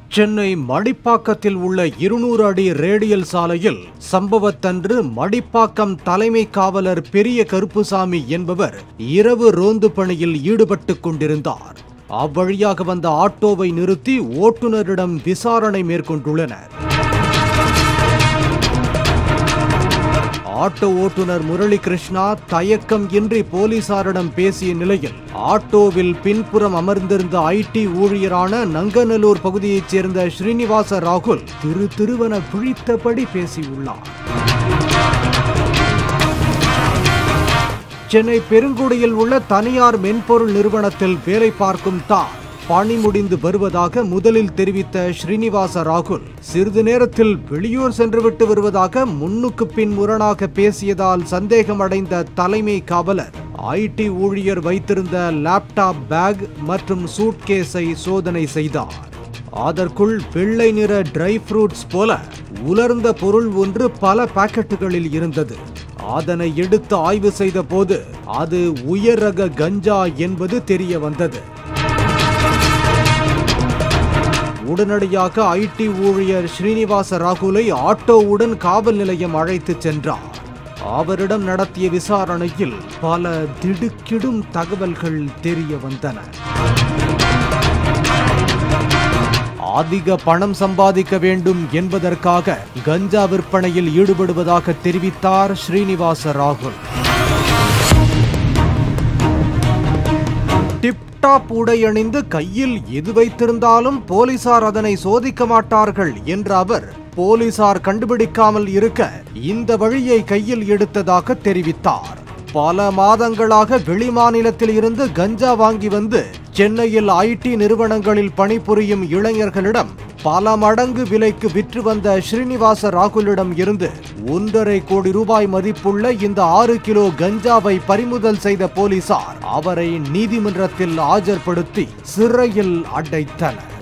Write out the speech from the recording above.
சென்னை மடிப்பாக்கத்தில் உள்ள இருநூறு அடி ரேடியல் சாலையில் சம்பவத்தன்று மடிப்பாக்கம் தலைமை காவலர் பெரிய கருப்புசாமி என்பவர் இரவு ரோந்து பணியில் ஈடுபட்டுக் கொண்டிருந்தார் அவ்வழியாக வந்த ஆட்டோவை நிறுத்தி ஓட்டுநரிடம் விசாரணை மேற்கொண்டுள்ளனர் ஆட்டோ ஓட்டுநர் முரளி கிருஷ்ணா தயக்கம் இன்றி போலீசாரிடம் பேசிய நிலையில் ஆட்டோவில் பின்புறம் அமர்ந்திருந்த ஐடி ஊழியரான நங்கநல்லூர் பகுதியைச் சேர்ந்த ஸ்ரீனிவாச ராகுல் திரு திருவன பிழித்தபடி பேசியுள்ளார் சென்னை பெருங்குடியில் உள்ள தனியார் மென்பொருள் நிறுவனத்தில் வேலை பார்க்கும் தான் பணி முடிந்து வருவதாக முதலில் தெரிவித்த ஸ்ரீனிவாச ராகுல் சிறிது நேரத்தில் வெளியூர் சென்றுவிட்டு வருவதாக முன்னுக்கு பின் முரணாக பேசியதால் சந்தேகமடைந்த தலைமை காவலர் ஐடி ஊழியர் வைத்திருந்த லேப்டாப் பேக் மற்றும் சூட்கேஸை சோதனை செய்தார் அதற்குள் வெள்ளை நிற ட்ரை ஃப்ரூட்ஸ் போல உலர்ந்த பொருள் ஒன்று பல பாக்கெட்டுகளில் இருந்தது அதனை எடுத்து ஆய்வு செய்த போது அது உயர் ரக கஞ்சா என்பது தெரிய வந்தது உடனடியாக ஐடி ஊழியர் ஸ்ரீனிவாச ராகுலை ஆட்டோவுடன் காவல் நிலையம் அழைத்துச் சென்றார் அவரிடம் நடத்திய விசாரணையில் பல திடுக்கிடும் தகவல்கள் தெரிய வந்தன அதிக பணம் சம்பாதிக்க வேண்டும் என்பதற்காக கஞ்சா விற்பனையில் ஈடுபடுவதாக தெரிவித்தார் ஸ்ரீனிவாச ராகுல் டிப்டாப் உடை அணிந்து கையில் எது வைத்திருந்தாலும் போலீசார் அதனை சோதிக்க மாட்டார்கள் என்ற அவர் போலீசார் கண்டுபிடிக்காமல் இருக்க இந்த வழியை கையில் எடுத்ததாக தெரிவித்தார் பல மாதங்களாக வெளிமாநிலத்தில் இருந்து கஞ்சா வாங்கி வந்து சென்னையில் ஐடி நிறுவனங்களில் பணிபுரியும் இளைஞர்களிடம் பல மடங்கு விலைக்கு விற்று வந்த ஸ்ரீனிவாச ராகுலிடம் இருந்து ஒன்றரை கோடி ரூபாய் மதிப்புள்ள இந்த ஆறு கிலோ கஞ்சாவை பறிமுதல் செய்த போலீசார் அவரை நீதிமன்றத்தில் ஆஜர்படுத்தி சிறையில் அடைத்தனர்